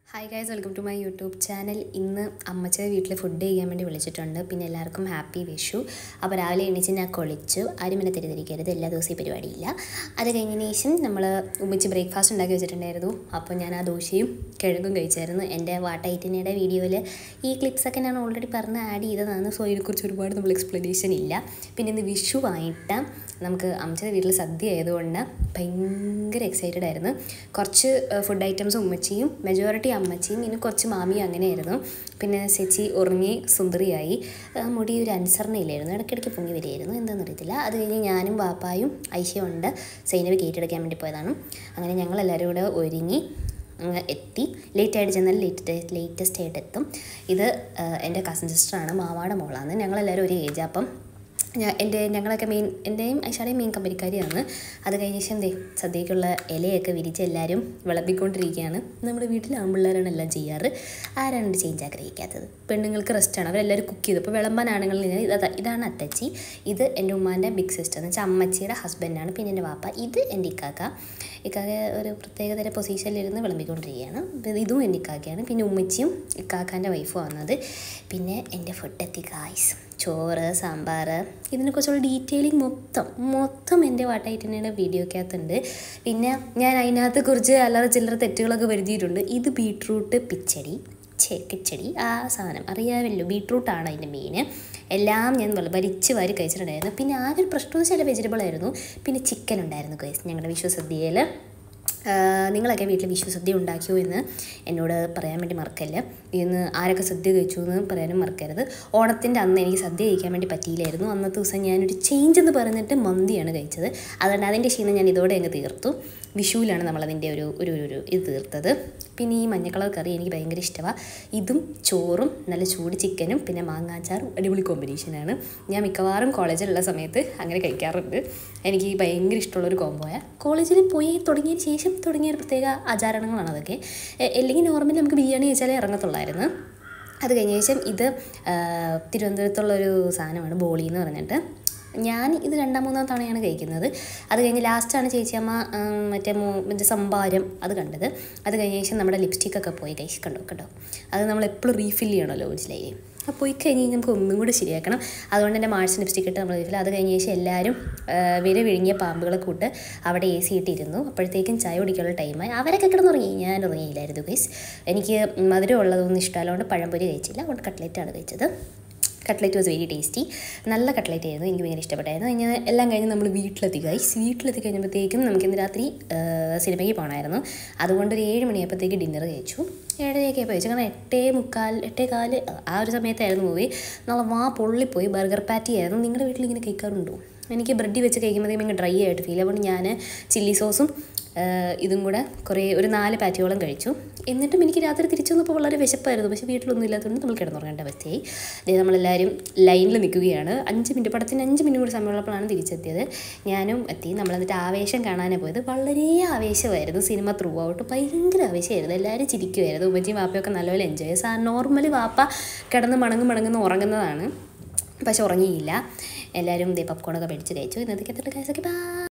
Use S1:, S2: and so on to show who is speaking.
S1: hi guys welcome to my YouTube channel ഇന്ന് അമ്മച്ചിയുടെ വീട്ടിൽ ഫുഡ് ചെയ്യാൻ വേണ്ടി വിളിച്ചിട്ടുണ്ട് പിന്നെ എല്ലാവർക്കും ഹാപ്പി വിഷു അപ്പോൾ രാവിലെ എണീച്ച് ഞാൻ കൊളിച്ചു ആരും എന്നെ തെറ്റിദ്ധരിക്കരുത് എല്ലാ ദിവസവും ഈ പരിപാടിയില്ല അത് കഴിഞ്ഞതിന് ശേഷം നമ്മൾ ഉമ്മച്ചി ബ്രേക്ക്ഫാസ്റ്റ് ഉണ്ടാക്കി വെച്ചിട്ടുണ്ടായിരുന്നു അപ്പോൾ ഞാൻ ആ ദോശയും കിഴങ്ങും കഴിച്ചായിരുന്നു എൻ്റെ വാട്ടൈറ്റിനയുടെ വീഡിയോയിൽ ഈ ക്ലിപ്സൊക്കെ ഞാൻ ഓൾറെഡി പറഞ്ഞ് ആഡ് ചെയ്തതാണ് സോ ഇതിനെക്കുറിച്ച് ഒരുപാട് നമ്മൾ എക്സ്പ്ലനേഷൻ ഇല്ല പിന്നെ ഇന്ന് വിഷു ആയിട്ട് നമുക്ക് അമ്മച്ചിയുടെ വീട്ടിൽ സദ്യ ആയതുകൊണ്ട് ഭയങ്കര എക്സൈറ്റഡ് ആയിരുന്നു കുറച്ച് ഫുഡ് ഐറ്റംസ് ഉമ്മച്ചിയും മെജോറിറ്റി അമ്മച്ചിയും പിന്നെ കുറച്ച് മാമിയും അങ്ങനെയായിരുന്നു പിന്നെ സെച്ചി ഉറങ്ങി സുന്ദരിയായി ആ, മുടി ഒരു അനുസരണയില്ലായിരുന്നു ഇടയ്ക്കിടയ്ക്ക് പൊങ്ങി വരികയായിരുന്നു എന്താണെന്ന് അറിയത്തില്ല അത് കഴിഞ്ഞ് ഞാനും വാപ്പായും ഐശ്വര്യം ഉണ്ട് സൈനവ് കയറ്റെടുക്കാൻ വേണ്ടി പോയതാണ് അങ്ങനെ ഞങ്ങളെല്ലാവരും കൂടെ ഒരുങ്ങി അങ്ങ് എത്തി ലേറ്റ് ആയിട്ട് ചെന്നാൽ ലേറ്റ് ലേറ്റസ്റ്റ് ആയിട്ട് എത്തും ഇത് ആ, എൻ്റെ കസിൻ സിസ്റ്ററാണ് മാവാടെ മോളാണ് ഞങ്ങളെല്ലാവരും ഒരു ഏജ് അപ്പം ഞാൻ എൻ്റെ ഞങ്ങളൊക്കെ മെയിൻ എൻ്റെയും ഐഷാടെയും മെയിൻ കമ്പനിക്കാരിയാണ് അത് കഴിഞ്ഞ ശേഷം ദേ സദ്യക്കുള്ള ഇലയൊക്കെ വിരിച്ച് എല്ലാവരും വിളമ്പിക്കൊണ്ടിരിക്കുകയാണ് നമ്മുടെ വീട്ടിൽ ആൺപിള്ളേരാണ് എല്ലാം ചെയ്യാറ് ആരാണ് ചേഞ്ച് ആഗ്രഹിക്കാത്തത് പെണ്ണുങ്ങൾക്ക് റെസ്റ്റാണ് അവരെല്ലാവരും കുക്ക് ചെയ്തു അപ്പോൾ വിളമ്പാൻ ആണുങ്ങൾ ഇതാ ഇതാണ് അത്തച്ചി ഇത് എൻ്റെ ഉമ്മാൻ്റെ ബിഗ് സിസ്റ്റർ എന്ന് വെച്ചാൽ അമ്മച്ചിയുടെ ഹസ്ബൻഡാണ് പിന്നെ എൻ്റെ വാപ്പ ഇത് എൻ്റെ ഇക്കാക്ക ഇക്കാക്ക ഒരു പ്രത്യേകതര പൊസിഷനിലിരുന്ന് വിളമ്പിക്കൊണ്ടിരിക്കുകയാണ് ഇത് ഇതും എൻ്റെ ഇക്കാക്കയാണ് പിന്നെ ഉമ്മച്ചിയും ഇക്കാക്കാൻ്റെ വൈഫും വന്നത് പിന്നെ എൻ്റെ ഫുഡ് എത്തി ഗായ്സ് ചോറ് സാമ്പാർ ഇതിനെക്കുറിച്ചുള്ള ഡീറ്റെയിലിംഗ് മൊത്തം മൊത്തം എൻ്റെ വാട്ടായിട്ടിൻ്റെ വീഡിയോക്കകത്തുണ്ട് പിന്നെ ഞാൻ അതിനകത്ത് കുറച്ച് അല്ലാതെ ചില്ലറ തെറ്റുകളൊക്കെ വരുത്തിയിട്ടുണ്ട് ഇത് ബീട്രൂട്ട് പിച്ചടി ഛേ കിച്ചടി ആ സാധനം അറിയാമല്ലോ ബീട്രൂട്ടാണ് അതിൻ്റെ മെയിൻ എല്ലാം ഞാൻ വള- ഭരിച്ച് വാരി കഴിച്ചിട്ടുണ്ടായിരുന്നു പിന്നെ ആകെ ഒരു പ്രശ്നം വെച്ചാൽ വെജിറ്റബിൾ ആയിരുന്നു പിന്നെ ചിക്കൻ ഉണ്ടായിരുന്നു ഗൈസ് ഞങ്ങളുടെ വിശ്വസദ്യയിൽ നിങ്ങളൊക്കെ വീട്ടിൽ വിശ്വസദ്യ ഉണ്ടാക്കിയോ എന്ന് എന്നോട് പറയാൻ വേണ്ടി മറക്കല്ല ഇന്ന് ആരൊക്കെ സദ്യ കഴിച്ചു എന്ന് പറയാനും മറക്കരുത് ഓണത്തിൻ്റെ അന്ന് എനിക്ക് സദ്യ കഴിക്കാൻ വേണ്ടി പറ്റിയില്ലായിരുന്നു അന്നത്തെ ദിവസം ഞാനൊരു ചേഞ്ച് എന്ന് പറഞ്ഞിട്ട് മന്തിയാണ് കഴിച്ചത് അതുകൊണ്ട് അതിൻ്റെ ക്ഷീണം ഞാൻ ഇതോടെ അങ്ങ് തീർത്തു വിഷുവിലാണ് നമ്മളതിൻ്റെ ഒരു ഒരു ഒരു- ഒരു ഇത് തീർത്തത് പിന്നെ ഈ മഞ്ഞ കളർ കറി എനിക്ക് ഭയങ്കര ഇഷ്ടമാണ് ഇതും ചോറും നല്ല ചൂട് ചിക്കനും പിന്നെ മാങ്ങാച്ചാറും അടിപൊളി കോമ്പിനേഷനാണ് ഞാൻ മിക്കവാറും കോളേജിലുള്ള സമയത്ത് അങ്ങനെ കഴിക്കാറുണ്ട് എനിക്ക് ഭയങ്കര ഇഷ്ടമുള്ളൊരു കോംബോയാണ് കോളേജിൽ പോയി തുടങ്ങിയതിന് ശേഷം തുടങ്ങിയ ഒരു പ്രത്യേക ആചാരണങ്ങളാണ് അതൊക്കെ എ- അല്ലെങ്കിൽ നോർമലി നമുക്ക് ബിരിയാണി കഴിച്ചാലേ ഇറങ്ങത്തുള്ളായിരുന്നു അത് കഴിഞ്ഞ ശേഷം ഇത് ആ, തിരുവനന്തപുരത്തുള്ളൊരു സാധനമാണ് ബോളി എന്ന് പറഞ്ഞിട്ട് ഞാൻ ഇത് രണ്ടാം മൂന്നാം തവണയാണ് കഴിക്കുന്നത് അത് കഴിഞ്ഞ് ലാസ്റ്റാണ് ചേച്ചിയമ്മ ഉം, മറ്റേ മൂ- മറ്റേ സംഭാരം അത് കണ്ടത് അത് കഴിഞ്ഞ ശേഷം നമ്മുടെ ലിപ്സ്റ്റിക്കൊക്കെ പോയി കഴിച്ച് കണ്ടോ കണ്ടോ അത് നമ്മൾ എപ്പോഴും റീഫിൽ ചെയ്യണമല്ലോ മനസ്സിലായി അപ്പോൾ പോയി കഴിഞ്ഞ് കഴിഞ്ഞാൽ നമുക്ക് ഒന്നും കൂടി ശരിയാക്കണം അതുകൊണ്ട് എൻ്റെ മാർച്ച് ലിപ്സ്റ്റിക് ഇട്ട് നമ്മൾ റീഫിൽ അത് കഴിഞ്ഞ ശേഷം എല്ലാവരും ആ, വിര വിഴുങ്ങിയ പാമ്പുകളെ കൂട്ട് അവിടെ എ സി ഇട്ടിരുന്നു അപ്പോഴത്തേക്കും ചായ കുടിക്കാനുള്ള ടൈമായി അവരൊക്കെ കിടന്നുറങ്ങി ഞാൻ ഉറങ്ങിയില്ലായിരുന്നു ഗൈസ് എനിക്ക് മധുരം ഉള്ളതൊന്നും ഇഷ്ടമല്ല അതുകൊണ്ട് പഴംപൊരി കഴിച്ചില്ല അതുകൊണ്ട് കട്ട്ലറ്റാണ് കഴിച്ചത് കട്ട്ലറ്റ് വാസ് വെരി ടേസ്റ്റി നല്ല കട്ട്ലറ്റ് ആയിരുന്നു എനിക്ക് ഭയങ്കര ഇഷ്ടപ്പെട്ടായിരുന്നു കഴിഞ്ഞ് എല്ലാം കഴിഞ്ഞ് നമ്മൾ വീട്ടിലെത്തി ഗൈസ് വീട്ടിലെത്തി കഴിഞ്ഞപ്പോഴത്തേക്കും നമുക്ക് ഇന്ന് രാത്രി ആ, സിനിമയ്ക്ക് പോകണമായിരുന്നു അതുകൊണ്ട് ഒരു ഏഴ് മണിയായപ്പോഴത്തേക്ക് ഡിന്നർ കഴിച്ചു ഏഴരയൊക്കെ ആയപ്പോൾ കഴിച്ചു കാരണം എട്ടേ മുക്കാൽ എട്ടേ കാല് ആ ഒരു സമയത്തായിരുന്നു മൂവി നല്ല വാ പൊള്ളിപ്പോയി ബർഗർ പാറ്റി ആയിരുന്നു നിങ്ങളുടെ വീട്ടിൽ ഇങ്ങനെ കഴിക്കാറുണ്ടോ എനിക്ക് ബ്രെഡ് വെച്ച് കഴിക്കുമ്പോഴത്തേക്കും ഇങ്ങനെ ഡ്രൈ ആയിട്ട് ഫീൽ അതുകൊണ്ട് ഞാൻ ചില്ലി സോസും ആ, ഇതും കൂടെ കുറേ ഒരു നാല് പാറ്റിയോളം കഴിച്ചു എന്നിട്ടും എനിക്ക് രാത്രി തിരിച്ചു വന്നപ്പോൾ വളരെ വിശപ്പായിരുന്നു പക്ഷേ വീട്ടിലൊന്നും ഇല്ലാത്തതുകൊണ്ട് നമ്മൾ കിടന്നുറങ്ങേണ്ട അവസ്ഥയായി ദേ നമ്മളെല്ലാവരും ലൈനിൽ നിൽക്കുകയാണ് അഞ്ച് മിനിറ്റ് പടത്തിന് അഞ്ച് മിനിറ്റ് കൂടി സമയമുള്ളപ്പോഴാണ് തിരിച്ചെത്തിയത് ഞാനും എത്തി നമ്മൾ എന്നിട്ട് ആവേശം കാണാനാണ് പോയത് വളരെ ആവേശമായിരുന്നു സിനിമ ത്രൂ ഔട്ട് ഭയങ്കര ആവേശമായിരുന്നു എല്ലാവരും ചിരിക്കുമായിരുന്നു ഉമ്മച്ചിയും വാപ്പയൊക്കെ നല്ലപോലെ എൻജോയ് ചെയ്തു സാ നോർമലി വാപ്പ കിടന്ന് മണങ്ങും മണങ്ങുന്ന ഉറങ്ങുന്നതാണ് പക്ഷെ ഉറങ്ങിയില്ല എല്ലാവരും ദേ പപ്കോണൊക്കെ മേടിച്ച് കഴിച്ചു ഇന്നത്തേക്ക് എത്ര കാശൊക്കെ ബാ